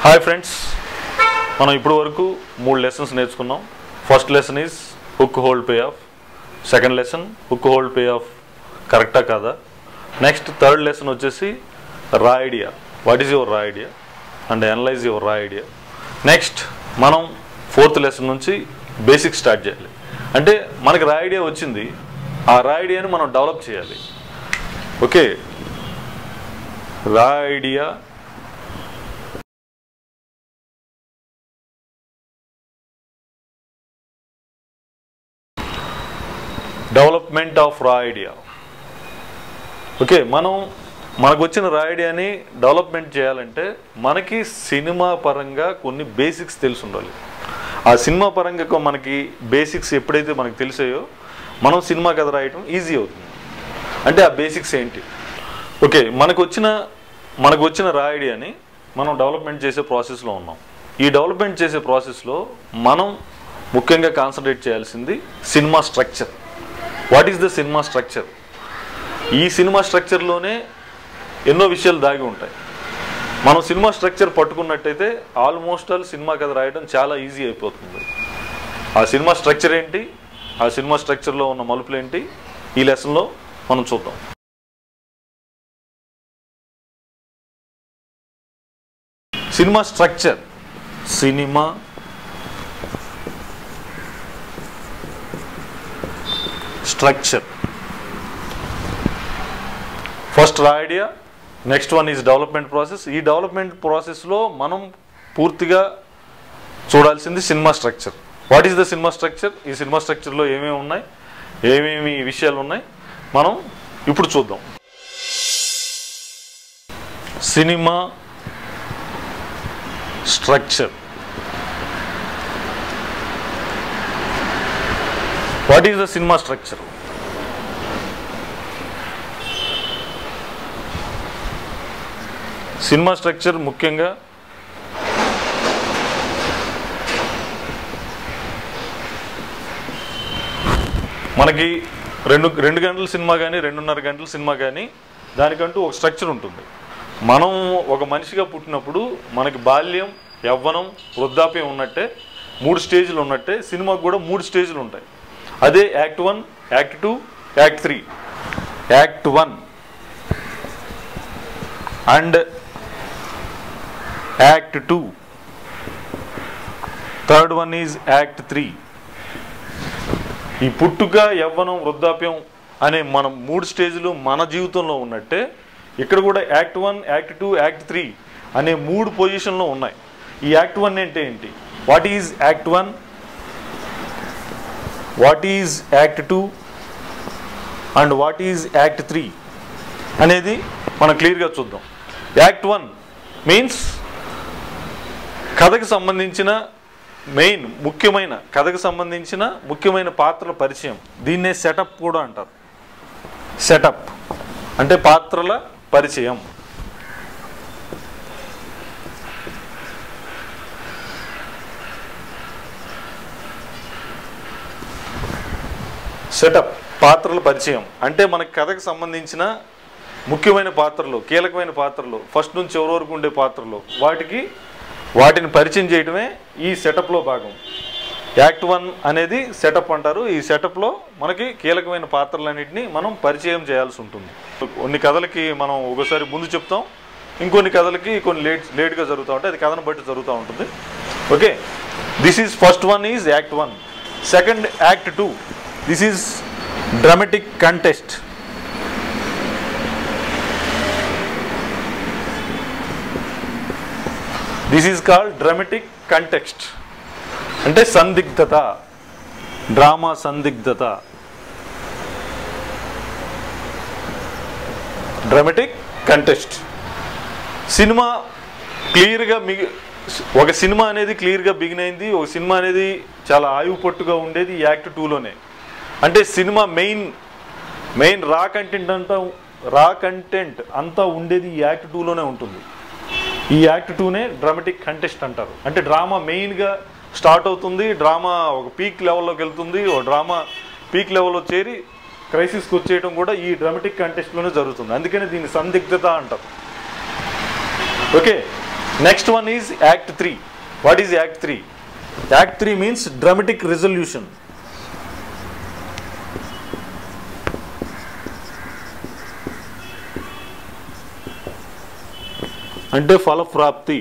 hi friends మనం ఇప్పుడు వరకు మూడు లెసన్స్ నేర్చుకున్నాం first lesson is hook hold pay off second lesson hook hold pay off కరెక్టా కాదా నెక్స్ట్ థర్డ్ లెసన్ వచ్చేసి raw idea what is your raw idea and analyse your raw idea next మనం fourth lesson నుంచి basic start చేయాలి అంటే మనకి రా idea వచ్చింది ఆ రా ఐడియాని మనం డెవలప్ చేయాలి okay raw idea development of raw idea okay మనం మనకు వచ్చిన రా ఐడియాని డెవలప్మెంట్ చేయాలంటే మనకి సినిమా పరంగా కొన్ని బేసిక్స్ తెలిసి ఉండాలి ఆ సినిమా పరంగా కొ- మనకి బేసిక్స్ ఎప్పుడైతే మనకు తెలిసాయో మనం సినిమా కథ రాయటం ఈజీ అవుతుంది అంటే ఆ బేసిక్స్ ఏంటి ఓకే మనకు వచ్చిన మనకు వచ్చిన రా ఐడియాని మనం డెవలప్మెంట్ చేసే ప్రాసెస్లో ఉన్నాం ఈ డెవలప్మెంట్ చేసే ప్రాసెస్లో మనం ముఖ్యంగా కాన్సన్ట్రేట్ చేయాల్సింది cinema structure what is the cinema structure ఈ సినిమా స్ట్రక్చర్లోనే ఎన్నో విషయాలు దాగి ఉంటాయి మనం సినిమా స్ట్రక్చర్ పట్టుకున్నట్టయితే ఆల్మోస్ట్ ఆల్ సినిమా కథ రాయడం చాలా ఈజీ అయిపోతుంది ఆ సినిమా స్ట్రక్చర్ ఏంటి ఆ సినిమా స్ట్రక్చర్లో ఉన్న మలుపులు ఏంటి ఈ లెసన్లో మనం చూద్దాం cinema structure cinema structure first raw idea next one is development process ఈ డెవలప్మెంట్ ప్రాసెస్లో మనం పూర్తిగా చూడాల్సింది cinema structure what is the cinema structure ఈ సినిమా స్ట్రక్చర్లో ఏమేమి ఉన్నాయి ఏమేమి విషయాలు ఉన్నాయి మనం ఇప్పుడు చూద్దాం cinema structure what is the cinema structure cinema structure ముఖ్యంగా మనకి రెండు రెండు గంటల సినిమా కానీ రెండున్నర గంటల సినిమా కానీ దానికంటూ ఒక స్ట్రక్చర్ ఉంటుంది మనం ఒక మనిషిగా పుట్టినప్పుడు మనకి బాల్యం యవ్వనం వృద్ధాప్యం ఉన్నట్టే మూడు స్టేజ్లు ఉన్నట్టే సినిమాకు కూడా మూడు స్టేజ్లు ఉంటాయి అదే act one act two act three act one and act two third one is act three ఈ పుట్టుక యవ్వనం వృద్ధాప్యం అనే మనం మూడు స్టేజ్లు మన జీవితంలో ఉన్నట్టే ఇక్కడ కూడా act one act two act three అనే మూడు పొజిషన్లో ఉన్నాయి ఈ యాక్ట్ వన్ అంటే ఏంటి what is act one what is act two and what is act three అనేది మనం క్లియర్గా చూద్దాం యాక్ట్ వన్ మీన్స్ కథకు సంబంధించిన మెయిన్ ముఖ్యమైన కథకు సంబంధించిన ముఖ్యమైన పాత్రల పరిచయం దీన్నే సెటప్ కూడా అంటారు సెటప్ అంటే పాత్రల పరిచయం సెటప్ పాత్రల పరిచయం అంటే మనకి కథకు సంబంధించిన ముఖ్యమైన పాత్రలు కీలకమైన పాత్రలు ఫస్ట్ నుంచి చివరి వరకు ఉండే పాత్రలు వాటికి వాటిని పరిచయం చేయడమే ఈ సెటప్లో భాగం యాక్ట్ వన్ అనేది సెటప్ అంటారు ఈ సెటప్లో మనకి కీలకమైన పాత్రలన్నింటినీ మనం పరిచయం చేయాల్సి ఉంటుంది కొన్ని కథలకి మనం ఒకసారి ముందు చెప్తాం ఇంకొన్ని కథలకి కొన్ని లేట్ లేట్గా జరుగుతూ ఉంటాయి అది కథను బట్టి జరుగుతూ ఉంటుంది okay this is first one is act one second act two this is dramatic contest this is called dramatic context అంటే సందిగ్ధత డ్రామా సందిగ్ధత డ్రామాటిక్ కంటెస్ట్ సినిమా క్లియర్గా మిగి ఒక సినిమా అనేది క్లియర్గా బిగిన్ అయింది ఒక సినిమా అనేది చాలా ఆయువు పట్టుగా ఉండేది ఈ యాక్ట్ టూలోనే అంటే cinema main main raw content అంతా రా కంటెంట్ అంతా ఉండేది ఈ యాక్ట్ టూలోనే ఉంటుంది ఈ యాక్ట్ టూనే డ్రామాటిక్ కంటెస్ట్ అంటారు అంటే డ్రామా మెయిన్గా స్టార్ట్ అవుతుంది డ్రామా ఒక పీక్ లెవెల్లోకి వెళ్తుంది ఒక డ్రామా పీక్ లెవెల్లో చేరి క్రైసిస్కి వచ్చేయడం కూడా ఈ డ్రామాటిక్ కంటెస్ట్లోనే జరుగుతుంది అందుకని దీన్ని సందిగ్ధత అంటారు okay next one is act three what is act three act three means dramatic resolution అంటే ఫలప్రాప్తి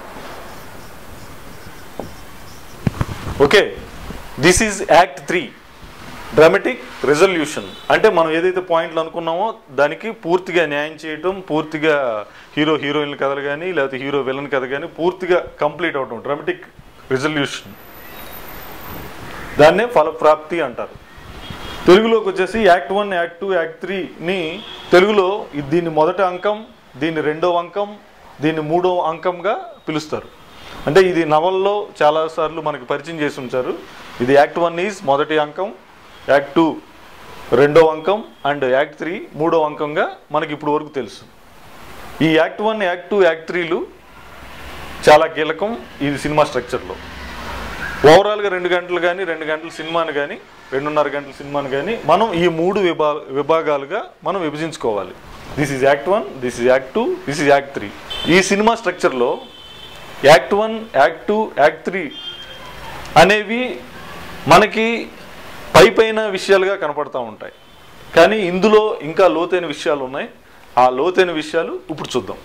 okay this is act three dramatic resolution అంటే మనం ఏదైతే పాయింట్లు అనుకున్నామో దానికి పూర్తిగా న్యాయం చేయటం పూర్తిగా హీరో హీరోయిన్ కథలు కానీ లేకపోతే హీరో విలన్ కథ కానీ పూర్తిగా కంప్లీట్ అవటం డ్రామటిక్ రెజల్యూషన్ దాన్నే ఫలప్రాప్తి అంటారు తెలుగులోకి వచ్చేసి act one act two act త్రీని తెలుగులో ఇది దీన్ని మొదటి అంకం దీన్ని రెండో అంకం దీన్ని మూడో అంకంగా పిలుస్తారు అంటే ఇది నవల్లో చాలాసార్లు మనకి పరిచయం చేసి ఉంచారు ఇది యాక్ట్ వన్ ఈజ్ మొదటి అంకం యాక్ట్ టూ రెండో అంకం అండ్ యాక్ట్ త్రీ మూడో అంకంగా మనకి ఇప్పుడు వరకు తెలుసు ఈ act one act two act త్రీలు చాలా కీలకం ఇది సినిమా స్ట్రక్చర్లో ఓవరాల్గా రెండు గంటలు కానీ రెండు గంటల సినిమాని కానీ రెండున్నర గంటల సినిమాని కానీ మనం ఈ మూడు విభా విభాగాలుగా మనం విభజించుకోవాలి this is act one this is act two this is act three ఈ సినిమా స్ట్రక్చర్లో act one act two act three అనేవి మనకి పై పైన విషయాలుగా కనపడతా ఉంటాయి కానీ ఇందులో ఇంకా లోతైన విషయాలు ఉన్నాయి ఆ లోతైన విషయాలు ఇప్పుడు చూద్దాం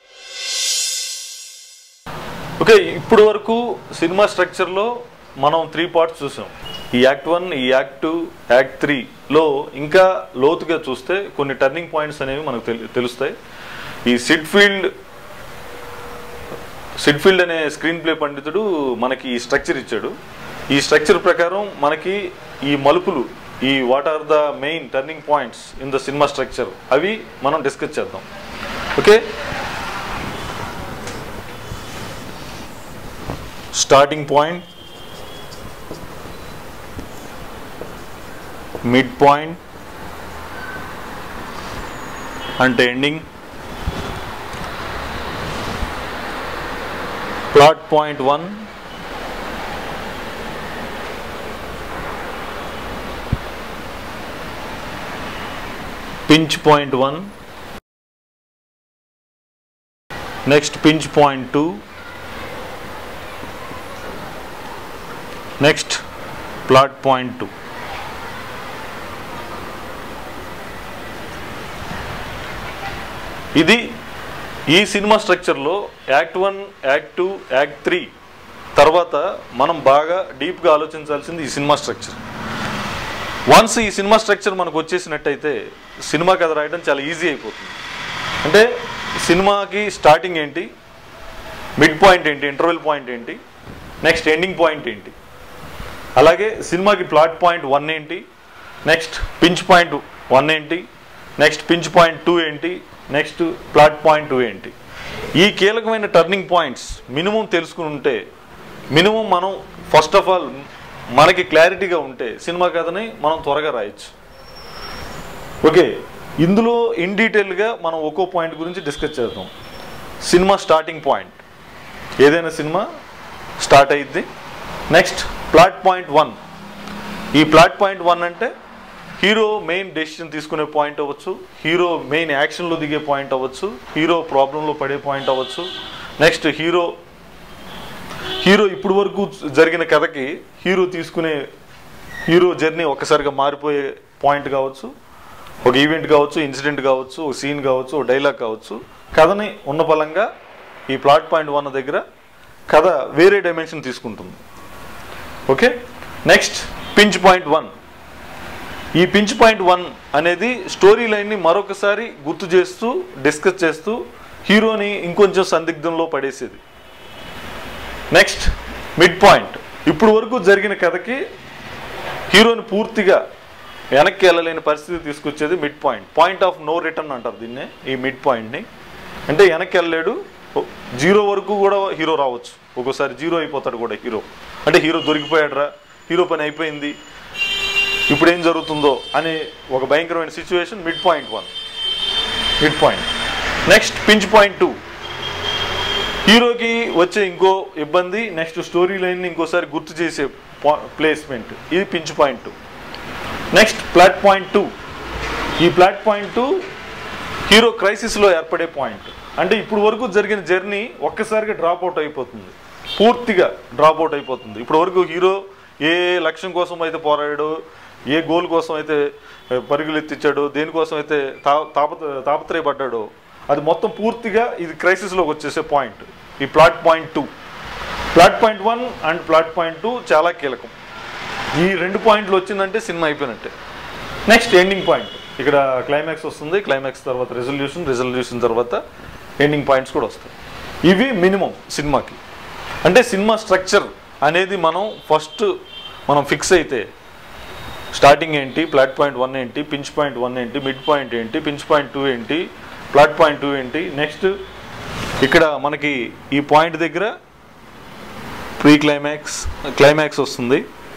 ఓకే ఇప్పుడు వరకు సినిమా స్ట్రక్చర్లో మనం త్రీ పార్ట్స్ చూసాం ఈ యాక్ట్ వన్ ఈ యాక్ట్ టూ యాక్ట్ త్రీలో ఇంకా లోతుగా చూస్తే కొన్ని టర్నింగ్ పాయింట్స్ అనేవి మనకు తెలు- తెలుస్తాయి ఈ సిడ్ ఫీల్డ్ సిడ్ఫీల్డ్ అనే స్క్రీన్ ప్లే పండితుడు మనకి ఈ స్ట్రక్చర్ ఇచ్చాడు ఈ స్ట్రక్చర్ ప్రకారం మనకి ఈ మలుపులు ఈ what are the main turning points in the cinema structure అవి మనం డిస్కస్ చేద్దాం okay starting point mid point అంటే ending plot point 1 pinch point 1 next pinch point 2 next plot point 2 ఇది ఈ సినిమా స్ట్రక్చర్లో act one act two act three తర్వాత మనం బాగా డీప్గా ఆలోచించాల్సింది ఈ సినిమా స్ట్రక్చర్ వన్స్ ఈ సినిమా స్ట్రక్చర్ మనకు వచ్చేసినట్టయితే సినిమా కథ రాయడం చాలా ఈజీ అయిపోతుంది అంటే సినిమాకి స్టార్టింగ్ ఏంటి మిడ్ పాయింట్ ఏంటి ఇంటర్వెల్ పాయింట్ ఏంటి నెక్స్ట్ ఎండింగ్ పాయింట్ ఏంటి అలాగే సినిమాకి ప్లాట్ పాయింట్ వన్ ఏంటి నెక్స్ట్ పించ్ పాయింట్ వన్ ఏంటి నెక్స్ట్ పించ్ పాయింట్ టూ ఏంటి నెక్స్ట్ ప్లాట్ పాయింట్ టూ ఏంటి ఈ కీలకమైన టర్నింగ్ పాయింట్స్ మినిమం తెలుసుకుని ఉంటే మినిమం మనం ఫస్ట్ ఆఫ్ ఆల్ మనకి క్లారిటీగా ఉంటే సినిమా కథని మనం త్వరగా రాయొచ్చు ఓకే ఇందులో ఇన్ డీటెయిల్గా మనం ఒక్కో పాయింట్ గురించి డిస్కస్ చేద్దాం సినిమా స్టార్టింగ్ పాయింట్ ఏదైనా సినిమా స్టార్ట్ అయ్యిద్ది నెక్స్ట్ ప్లాట్ పాయింట్ వన్ ఈ ప్లాట్ పాయింట్ వన్ అంటే హీరో మెయిన్ డెసిషన్ తీసుకునే పాయింట్ అవ్వచ్చు హీరో మెయిన్ యాక్షన్లో దిగే పాయింట్ అవ్వచ్చు హీరో ప్రాబ్లంలో పడే పాయింట్ అవ్వచ్చు నెక్స్ట్ హీరో హీరో ఇప్పుడు వరకు జరిగిన కథకి హీరో తీసుకునే హీరో జర్నీ ఒక్కసారిగా మారిపోయే పాయింట్ కావచ్చు ఒక ఈవెంట్ కావచ్చు ఇన్సిడెంట్ కావచ్చు ఒక సీన్ కావచ్చు ఒక డైలాగ్ కావచ్చు కథని ఉన్న పలంగా ఈ ప్లాట్ పాయింట్ వన్ దగ్గర కథ వేరే డైమెన్షన్ తీసుకుంటుంది okay next pinch point one ఈ పించ్ పాయింట్ వన్ అనేది స్టోరీ లైన్ని మరొకసారి గుర్తు చేస్తూ డిస్కస్ చేస్తూ హీరోని ఇంకొంచెం సందిగ్ధంలో పడేసేది నెక్స్ట్ మిడ్ పాయింట్ ఇప్పుడు వరకు జరిగిన కథకి హీరోని పూర్తిగా వెనక్కి వెళ్ళలేని పరిస్థితి తీసుకొచ్చేది mid point point of no return అంటారు దీన్నే ఈ మిడ్ పాయింట్ని అంటే వెనక్కి వెళ్ళలేడు జీరో వరకు కూడా హీరో రావచ్చు ఒక్కోసారి జీరో అయిపోతాడు కూడా హీరో అంటే హీరో దొరికిపోయాడురా హీరో పని అయిపోయింది ఇప్పుడు ఏం జరుగుతుందో అనే ఒక భయంకరమైన situation mid point one mid point next pinch point two హీరోకి వచ్చే ఇంకో ఇబ్బంది నెక్స్ట్ స్టోరీ లైన్ని ఇంకోసారి గుర్తు చేసే ప్లేస్మెంట్ ఇది pinch point two next plot point two ఈ ప్లాట్ పాయింట్ టూ హీరో క్రైసిస్లో ఏర్పడే పాయింట్ అంటే ఇప్పుడు వరకు జరిగిన జర్నీ ఒక్కసారిగా డ్రాప్ అవుట్ అయిపోతుంది పూర్తిగా డ్రాప్ అవుట్ అయిపోతుంది ఇప్పుడు వరకు హీరో ఏ లక్ష్యం కోసం అయితే పోరాడాడు ఏ గోల్ కోసం అయితే ఆ, పరుగులు ఎత్తిచ్చాడో దేనికోసం అయితే తా తాప తాపత్రయపడ్డాడో అది మొత్తం పూర్తిగా ఇది క్రైసిస్లోకి వచ్చేసే పాయింట్ ఈ plot point two plot point one and plot point two చాలా కీలకం ఈ రెండు పాయింట్లు వచ్చిందంటే సినిమా అయిపోయినట్టే నెక్స్ట్ ఎండింగ్ పాయింట్ ఇక్కడ క్లైమాక్స్ వస్తుంది క్లైమాక్స్ తర్వాత రెజల్యూషన్ రెజల్యూషన్ తర్వాత ఎండింగ్ పాయింట్స్ కూడా వస్తాయి ఇవి మినిమం సినిమాకి అంటే సినిమా స్ట్రక్చర్ అనేది మనం ఫస్ట్ మనం ఫిక్స్ అయితే స్టార్టింగ్ ఏంటి ప్లాట్ పాయింట్ వన్ ఏంటి పించ్ పాయింట్ వన్ ఏంటి మిడ్ పాయింట్ ఏంటి పించ్ పాయింట్ టూ ఏంటి ప్లాట్ పాయింట్ టూ ఏంటి నెక్స్ట్ ఇక్కడ మనకి ఈ పాయింట్ దగ్గర ప్రీ క్లైమాక్స్ క్లైమాక్స్ వస్తుంది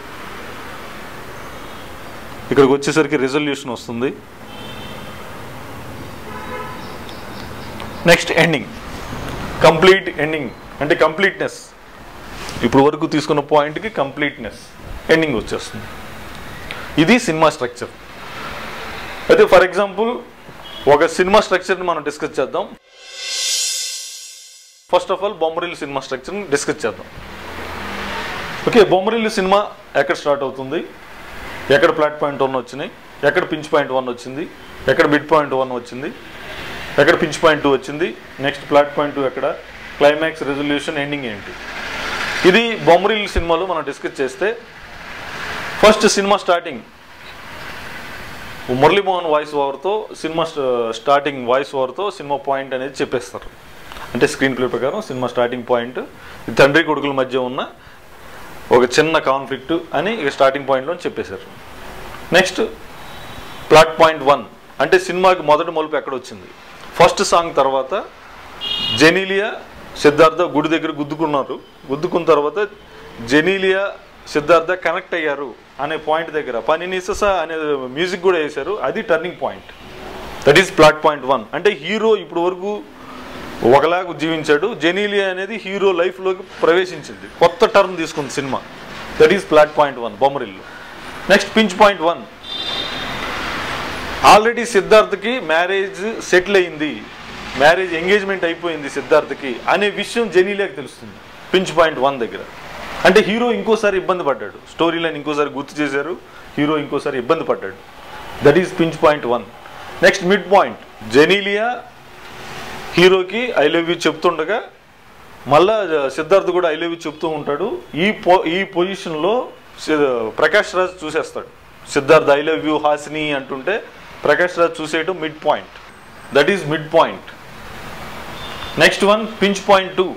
ఇక్కడికి వచ్చేసరికి రిజల్యూషన్ వస్తుంది నెక్స్ట్ ఎండింగ్ కంప్లీట్ ఎండింగ్ అంటే కంప్లీట్నెస్ ఇప్పుడు వరకు తీసుకున్న పాయింట్కి కంప్లీట్నెస్ ఎండింగ్ వచ్చేస్తుంది ఇది సినిమా స్ట్రక్చర్ అయితే ఫర్ ఎగ్జాంపుల్ ఒక సినిమా స్ట్రక్చర్ని మనం డిస్కస్ చేద్దాం first of all Bommarillu cinema స్ట్రక్చర్ని డిస్కస్ చేద్దాం ఓకే బొమ్మరిల్లు సినిమా ఎక్కడ స్టార్ట్ అవుతుంది ఎక్కడ ప్లాట్ పాయింట్ వన్ వచ్చినాయి ఎక్కడ పించ్ పాయింట్ వన్ వచ్చింది ఎక్కడ మిడ్ పాయింట్ వన్ వచ్చింది ఎక్కడ పించ్ పాయింట్ టూ వచ్చింది నెక్స్ట్ ప్లాట్ పాయింట్ టూ ఎక్కడ క్లైమాక్స్ రెజల్యూషన్ ఎండింగ్ ఏంటి ఇది బొమ్మరిల్లు సినిమాలో మనం డిస్కస్ చేస్తే first cinema starting Murali Mohan voice ఓవర్తో సినిమా స్ట- స్టార్టింగ్ వాయిస్ ఓవర్తో సినిమా పాయింట్ అనేది చెప్పేస్తారు అంటే స్క్రీన్ ప్లే ప్రకారం సినిమా స్టార్టింగ్ పాయింట్ ఈ తండ్రి కొడుకుల మధ్య ఉన్న ఒక చిన్న కాన్ఫ్లిక్ట్ అని ఇక స్టార్టింగ్ పాయింట్లో చెప్పేశారు నెక్స్ట్ ప్లాట్ పాయింట్ వన్ అంటే సినిమాకి మొదటి మలుపు ఎక్కడ వచ్చింది ఫస్ట్ సాంగ్ తర్వాత జెనీలియా సిద్ధార్థ గుడి దగ్గర గుద్దుకున్నారు గుద్దుకున్న తర్వాత జెనీలియా సిద్ధార్థ కనెక్ట్ అయ్యారు అనే పాయింట్ దగ్గర పని నిసస అనే మ్యూజిక్ కూడా వేశారు అది turning point that is plot point one అంటే హీరో ఇప్పుడు వరకు ఒకలాగా జీవించాడు జెనీలియా అనేది హీరో లైఫ్లోకి ప్రవేశించింది కొత్త టర్న్ తీసుకుంది cinema that is plot point one Bommarillu next pinch point one already సిద్ధార్థకి మ్యారేజ్ సెటిల్ అయింది మ్యారేజ్ ఎంగేజ్మెంట్ అయిపోయింది సిద్ధార్థకి అనే విషయం జెనీలియాకి తెలుస్తుంది పించ్ పాయింట్ వన్ దగ్గర అంటే హీరో ఇంకోసారి ఇబ్బంది పడ్డాడు స్టోరీ లైన్ ఇంకోసారి గుర్తు చేశారు హీరో ఇంకోసారి ఇబ్బంది పడ్డాడు that is pinch point one next mid point Genelia హీరోకి ఐ లవ్ యూ చెప్తుండగా మళ్ళా సిద్ధార్థ్ కూడా ఐ లవ్ యూ చెప్తూ ఉంటాడు ఈ పో ఈ పొజిషన్లో సి- ప్రకాష్ రాజ్ చూసేస్తాడు Siddharth I love you Hasini అంటుంటే ప్రకాష్ రాజ్ చూసేయటం mid point that is mid point next one pinch point two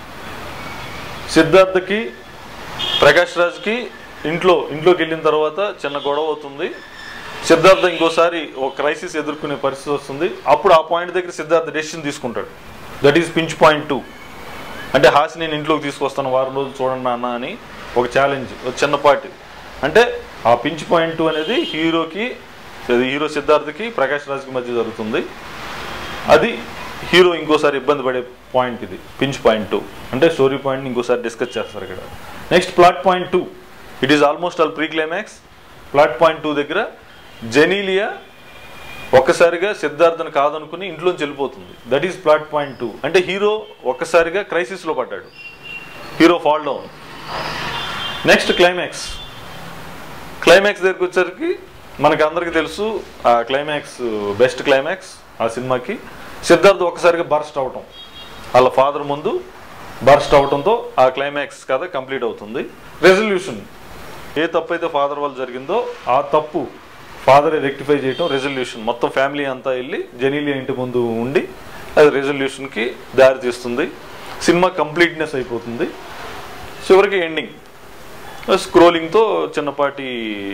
సిద్ధార్థకి ప్రకాష్ రాజ్కి ఇంట్లో ఇంట్లోకి వెళ్ళిన తర్వాత చిన్న గొడవ అవుతుంది సిద్ధార్థ ఇంకోసారి ఒక క్రైసిస్ ఎదుర్కొనే పరిస్థితి వస్తుంది అప్పుడు ఆ పాయింట్ దగ్గర సిద్ధార్థ డెసిషన్ తీసుకుంటాడు that is pinch point two అంటే హాసి నేను ఇంట్లోకి తీసుకొస్తాను వారం రోజులు చూడండి నాన్న అని ఒక ఛాలెంజ్ ఒక చిన్నపాటి అంటే ఆ పించ్ పాయింట్ టూ అనేది హీరోకి అది హీరో సిద్ధార్థకి ప్రకాష్ రాజ్కి మధ్య జరుగుతుంది అది హీరో ఇంకోసారి ఇబ్బంది పడే పాయింట్ ఇది పించ్ పాయింట్ టూ అంటే స్టోరీ పాయింట్ ఇంకోసారి డిస్కస్ చేస్తారు ఇక్కడ next plot point two it is almost all pre climax plot point two దగ్గర జెనీలియా ఒక్కసారిగా సిద్ధార్థను కాదనుకుని ఇంట్లోంచి వెళ్ళిపోతుంది that is plot point two అంటే హీరో ఒక్కసారిగా క్రైసిస్లో పడ్డాడు hero fall down next climax climax దగ్గరికి వచ్చేసరికి మనకి అందరికీ తెలుసు ఆ క్లైమాక్స్ బెస్ట్ క్లైమాక్స్ ఆ సినిమాకి సిద్ధార్థ్ ఒక్కసారిగా బర్స్ట్ అవటం వాళ్ళ ఫాదర్ ముందు బర్స్ట్ అవటంతో ఆ క్లైమాక్స్ కథ కంప్లీట్ అవుతుంది రెజల్యూషన్ ఏ తప్పు అయితే ఫాదర్ వల్ల జరిగిందో ఆ తప్పు ఫాదర్ రెక్టిఫై చేయటం రెజల్యూషన్ మొత్తం ఫ్యామిలీ అంతా వెళ్ళి జెనీలియా ఇంటి ముందు ఉండి అది రెజల్యూషన్కి దారి తీస్తుంది సినిమా కంప్లీట్నెస్ అయిపోతుంది చివరికి ఎండింగ్ స్క్రోలింగ్తో చిన్నపాటి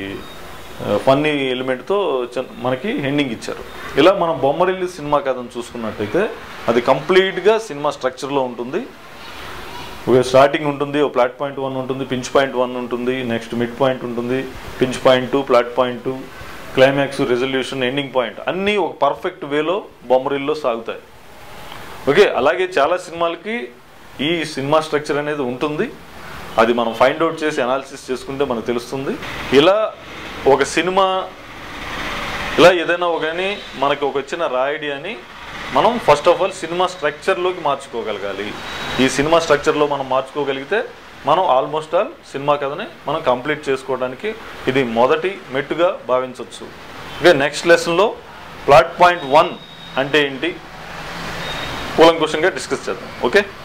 ఫన్నీ ఎలిమెంట్తో మనకి ఎండింగ్ ఇచ్చారు ఇలా మనం బొమ్మరిల్లి సినిమా కథను చూసుకున్నట్టయితే అది కంప్లీట్గా సినిమా స్ట్రక్చర్లో ఉంటుంది ఒక స్టార్టింగ్ ఉంటుంది ఒక ప్లాట్ పాయింట్ వన్ ఉంటుంది పించ్ పాయింట్ వన్ ఉంటుంది నెక్స్ట్ మిడ్ పాయింట్ ఉంటుంది pinch point two plot point two climax resolution ending point అన్నీ ఒక పర్ఫెక్ట్ వేలో బొమ్మరిల్లో సాగుతాయి ఓకే అలాగే చాలా సినిమాలకి ఈ సినిమా స్ట్రక్చర్ అనేది ఉంటుంది అది మనం ఫైండ్ అవుట్ చేసి అనాలిసిస్ చేసుకుంటే మనకు తెలుస్తుంది ఇలా ఒక సినిమా ఇలా ఏదైనా ఒకని మనకి ఒక వచ్చిన రాయడి అని మనం ఫస్ట్ ఆఫ్ ఆల్ సినిమా స్ట్రక్చర్లోకి మార్చుకోగలగాలి ఈ సినిమా స్ట్రక్చర్లో మనం మార్చుకోగలిగితే మనం ఆల్మోస్ట్ ఆల్ సినిమా కథని మనం కంప్లీట్ చేసుకోవడానికి ఇది మొదటి మెట్టుగా భావించవచ్చు ఓకే నెక్స్ట్ లెసన్లో ప్లాట్ పాయింట్ వన్ అంటే ఏంటి కూలంకుషంగా డిస్కస్ చేద్దాం ఓకే